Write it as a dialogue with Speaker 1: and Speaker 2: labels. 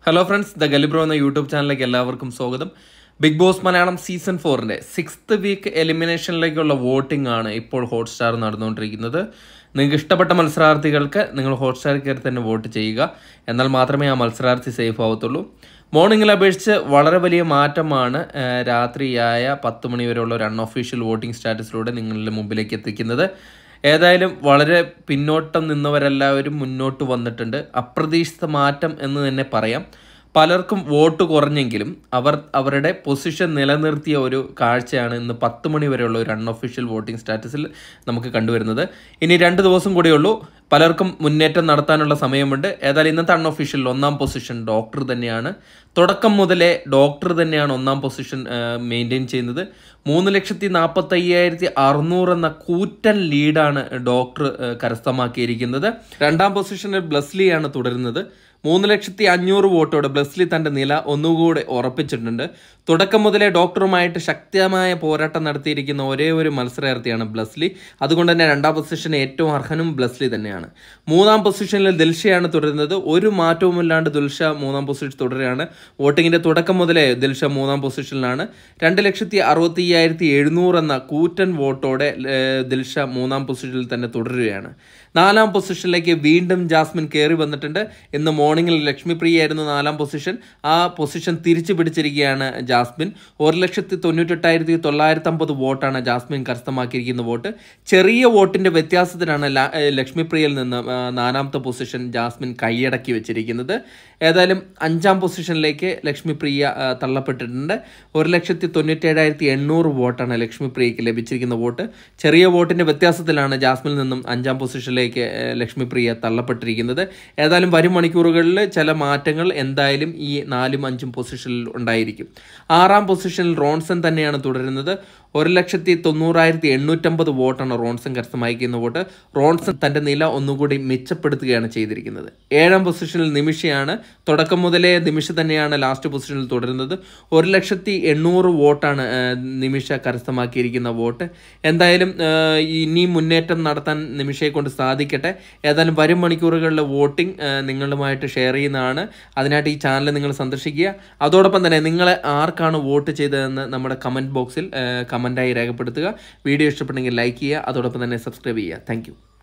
Speaker 1: hello friends the ഗലിബ്രോ എന്ന YouTube ചാനലിലേക്ക് എല്ലാവർക്കും സ്വാഗതം ബിഗ് ബോസ് മലയാളം സീസൺ ഫോറിൻ്റെ സിക്സ്ത് വീക്ക് എലിമിനേഷനിലേക്കുള്ള വോട്ടിംഗ് ആണ് ഇപ്പോൾ ഹോട്ട്സ്റ്റാർ നടന്നുകൊണ്ടിരിക്കുന്നത് നിങ്ങൾക്ക് ഇഷ്ടപ്പെട്ട മത്സരാർത്ഥികൾക്ക് നിങ്ങൾ ഹോട്ട്സ്റ്റാറിൽ കയറി തന്നെ വോട്ട് ചെയ്യുക എന്നാൽ മാത്രമേ ആ മത്സരാർത്ഥി സേഫ് ആവത്തുള്ളൂ മോർണിംഗിൽ അപേക്ഷിച്ച് വളരെ വലിയ മാറ്റമാണ് ആ, രാത്രിയായ പത്ത് മണി വരെയുള്ള ഒരു അൺഒഫീഷ്യൽ വോട്ടിംഗ് സ്റ്റാറ്റസിലൂടെ നിങ്ങളുടെ മുമ്പിലേക്ക് എത്തിക്കുന്നത് ഏതായാലും വളരെ പിന്നോട്ടം നിന്നവരെല്ലാവരും മുന്നോട്ട് വന്നിട്ടുണ്ട് അപ്രതീക്ഷിത മാറ്റം എന്ന് തന്നെ പറയാം പലർക്കും വോട്ട് കുറഞ്ഞെങ്കിലും അവർ അവരുടെ പൊസിഷൻ നിലനിർത്തിയ ഒരു കാഴ്ചയാണ് ഇന്ന് പത്ത് മണി വരെയുള്ള ഒരു അൺഒഫീഷ്യൽ വോട്ടിംഗ് സ്റ്റാറ്റസിൽ നമുക്ക് കണ്ടുവരുന്നത് ഇനി രണ്ട് ദിവസം കൂടിയുള്ളൂ പലർക്കും മുന്നേറ്റം നടത്താനുള്ള സമയമുണ്ട് ഏതായാലും ഇന്നത്തെ അൺഒഫീഷ്യൽ ഒന്നാം പൊസിഷൻ ഡോക്ടർ തന്നെയാണ് തുടക്കം മുതലേ ഡോക്ടർ തന്നെയാണ് ഒന്നാം പൊസിഷൻ മെയിൻറ്റെയിൻ ചെയ്യുന്നത് മൂന്ന് ലക്ഷത്തി നാൽപ്പത്തി അയ്യായിരത്തി അറുന്നൂറ് എന്ന കൂറ്റൻ ലീഡാണ് ഡോക്ടർ ഏഹ്, കരസ്ഥമാക്കിയിരിക്കുന്നത് രണ്ടാം പൊസിഷനിൽ ബ്ലസ്ലിയാണ് തുടരുന്നത് മൂന്ന് ലക്ഷത്തി അഞ്ഞൂറ് വോട്ടോടെ ബ്ലസ്ലി തന്റെ നില ഒന്നുകൂടെ ഉറപ്പിച്ചിട്ടുണ്ട് തുടക്കം മുതലേ ഡോക്ടറുമായിട്ട് ശക്തമായ പോരാട്ടം നടത്തിയിരിക്കുന്ന ഒരേ ഒരു മത്സരാർത്ഥിയാണ് ബ്ലസ്ലി അതുകൊണ്ട് തന്നെ രണ്ടാം പൊസിഷൻ ഏറ്റവും അർഹനും ബ്ലസ്ലി തന്നെയാണ് മൂന്നാം പൊസിഷനിൽ ദിൽഷയാണ് തുടരുന്നത് ഒരു മാറ്റവുമില്ലാണ്ട് ദിൽഷ മൂന്നാം പൊസിഷൻ തുടരുകയാണ് വോട്ടിങ്ങിന്റെ തുടക്കം മുതലേ ദിൽഷ മൂന്നാം പൊസിഷനിലാണ് രണ്ട് ലക്ഷത്തി അറുപത്തി അയ്യായിരത്തി എഴുന്നൂറ് എന്ന കൂറ്റൻ വോട്ടോടെ ഏഹ്, ദിൽഷ മൂന്നാം പൊസിഷനിൽ തന്നെ തുടരുകയാണ് നാലാം പൊസിഷനിലേക്ക് വീണ്ടും ജാസ്മിൻ കയറി വന്നിട്ടുണ്ട് ഇന്ന് മോർണിംഗിൽ ലക്ഷ്മിപ്രിയ ആയിരുന്നു നാലാം പൊസിഷൻ ആ പൊസിഷൻ തിരിച്ചു പിടിച്ചിരിക്കുകയാണ് ജാസ്മിൻ ഒരു ലക്ഷത്തി തൊണ്ണൂറ്റെട്ടായിരത്തി തൊള്ളായിരത്തി അമ്പത് വോട്ടാണ് ജാസ്മിൻ കരസ്ഥമാക്കിയിരിക്കുന്ന വോട്ട് ചെറിയ വോട്ടിന്റെ വ്യത്യാസത്തിലാണ് ല- ഏഹ് ലക്ഷ്മിപ്രിയയിൽ നിന്ന് ആ, നാലാമത്തെ പൊസിഷൻ ജാസ്മിൻ കൈയടക്കി വെച്ചിരിക്കുന്നത് ഏതായാലും അഞ്ചാം പൊസിഷനിലേക്ക് ലക്ഷ്മിപ്രിയ ആ, തള്ളപ്പെട്ടിട്ടുണ്ട് ഒരു ലക്ഷത്തി തൊണ്ണൂറ്റേഴായിരത്തി എണ്ണൂറ് വോട്ടാണ് ലക്ഷ്മിപ്രിയയ്ക്ക് ലഭിച്ചിരിക്കുന്ന വോട്ട് ചെറിയ വോട്ടിന്റെ വ്യത്യാസത്തിലാണ് ജാസ്മിനിൽ നിന്നും അഞ്ചാം പൊസിഷനിലേക്ക് ഏഹ്, ലക്ഷ്മിപ്രിയ തള്ളപ്പെട്ടിരിക്കുന്നത് ഏതായാലും വരും മണിക്കൂറുകളിൽ ചില മാറ്റങ്ങൾ എന്തായാലും ഈ നാലും അഞ്ചും പൊസിഷനിൽ ഉണ്ടായിരിക്കും ആറാം പൊസിഷനിൽ റോൺസൺ തന്നെയാണ് തുടരുന്നത് ഒരു ലക്ഷത്തി തൊണ്ണൂറായിരത്തി എണ്ണൂറ്റമ്പത് വോട്ടാണ് റോൺസൺ കരസ്ഥമാക്കിക്കുന്ന വോട്ട് റോൺസൺ തന്റെ നില ഒന്നുകൂടി മെച്ചപ്പെടുത്തുകയാണ് ചെയ്തിരിക്കുന്നത് ഏഴാം പൊസിഷനിൽ നിമിഷയാണ് തുടക്കം മുതലേ നിമിഷ തന്നെയാണ് ലാസ്റ്റ് പൊസിഷനിൽ തുടരുന്നത് ഒരു ലക്ഷത്തി എണ്ണൂറ് വോട്ടാണ് ആ, നിമിഷ കരസ്ഥമാക്കിയിരിക്കുന്ന വോട്ട് എന്തായാലും ആ, ഇനി മുന്നേറ്റം നടത്താൻ നിമിഷയെ കൊണ്ട് സാധിക്കട്ടെ ഏതായാലും വരും മണിക്കൂറുകളിലെ വോട്ടിംഗ് ആ, നിങ്ങളുമായിട്ട് ഷെയർ ചെയ്യുന്നതാണ് അതിനായിട്ട് ഈ ചാനൽ നിങ്ങൾ സന്ദർശിക്കുക അതോടൊപ്പം തന്നെ നിങ്ങളെ ആർക്കാണ് വോട്ട് ചെയ്തതെന്ന് നമ്മുടെ കമൻറ്റ് ബോക്സിൽ കമൻറ്റായി രേഖപ്പെടുത്തുക വീഡിയോ ഇഷ്ടപ്പെട്ടെങ്കിൽ ലൈക്ക് ചെയ്യുക അതോടൊപ്പം തന്നെ സബ്സ്ക്രൈബ് ചെയ്യുക താങ്ക്